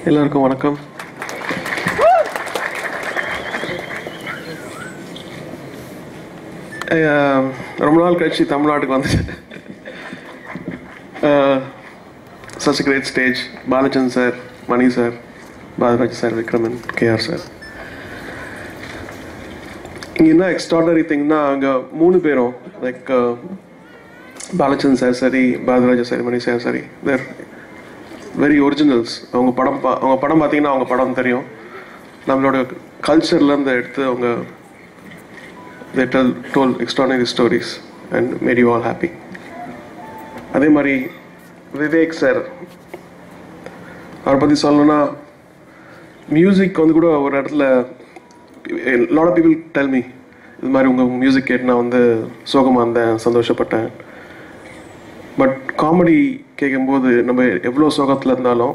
எல்லாருக்கும் வணக்கம் அஹ், ரொம்ப நாள் கழிச்சு தமிழ்நாட்டுக்கு வந்துட்டேன் such great stage Balachand sir Mani sir Balaraj sir Vikraman K R இங்கே என்ன எக்ஸ்ட்ராடனரி திங்னா அங்கே மூணு பேரும் லைக் பாலச்சந்த் சார் சரி பாரதராஜா சரி மணி சார் சரி தேர் வெரி ஒரிஜினல்ஸ் அவங்க படம் பா அவங்க படம் பார்த்தீங்கன்னா அவங்க படம் தெரியும் நம்மளோட கல்ச்சர்லேருந்து எடுத்து அவங்க they tell told extraordinary stories and made you all happy அதே மாதிரி விவேக் சார் அவரை பற்றி சொல்லணும்னா மியூசிக் வந்து கூட ஒரு இடத்துல lot of people tell me இது மாதிரி உங்கள் மியூசிக் கேட்டு நான் வந்து சோகமாக இருந்தேன் சந்தோஷப்பட்டேன் பட் காமெடி கேட்கும்போது நம்ம எவ்வளோ சோகத்தில் இருந்தாலும்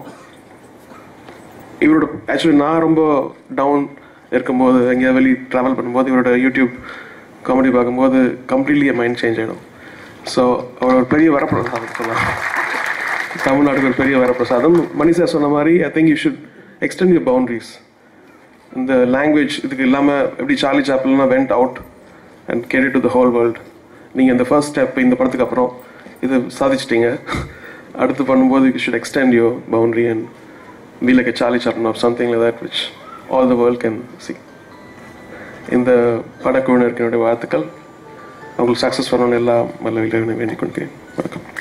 இவரோட ஆக்சுவலி நான் ரொம்ப டவுன் இருக்கும்போது எங்கேயாவது வெளியே ட்ராவல் பண்ணும்போது இவரோட யூடியூப் காமெடி பார்க்கும்போது கம்ப்ளீட்லி என் மைண்ட் சேஞ்ச் ஆகிடும் ஸோ அவர் ஒரு பெரிய வரப்பிரசாதம் சொல்லலாம் தமிழ்நாட்டுக்கு ஒரு பெரிய வரப்பிரசாதம் மணி சார் சொன்ன மாதிரி I think you should extend your boundaries இந்த லாங்குவேஜ் இதுக்கு இல்லாமல் எப்படி சார்லி சாப்பிள்னா went out and carry to the whole world நீங்கள் இந்த ஃபர்ஸ்ட் ஸ்டெப் இந்த படத்துக்கு அப்புறம் இது சாதிச்சிட்டீங்க அடுத்து பண்ணும்போது you should extend your boundary and be like a Charlie Chaplin or something like that, which all the world can see. இந்த படக்குழுவினருக்கு என்னுடைய வாழ்த்துக்கள் அவங்களுக்கு சக்ஸஸ் பண்ணணும் எல்லா மல்ல வேண்டிக் கொள்கிறேன் வணக்கம்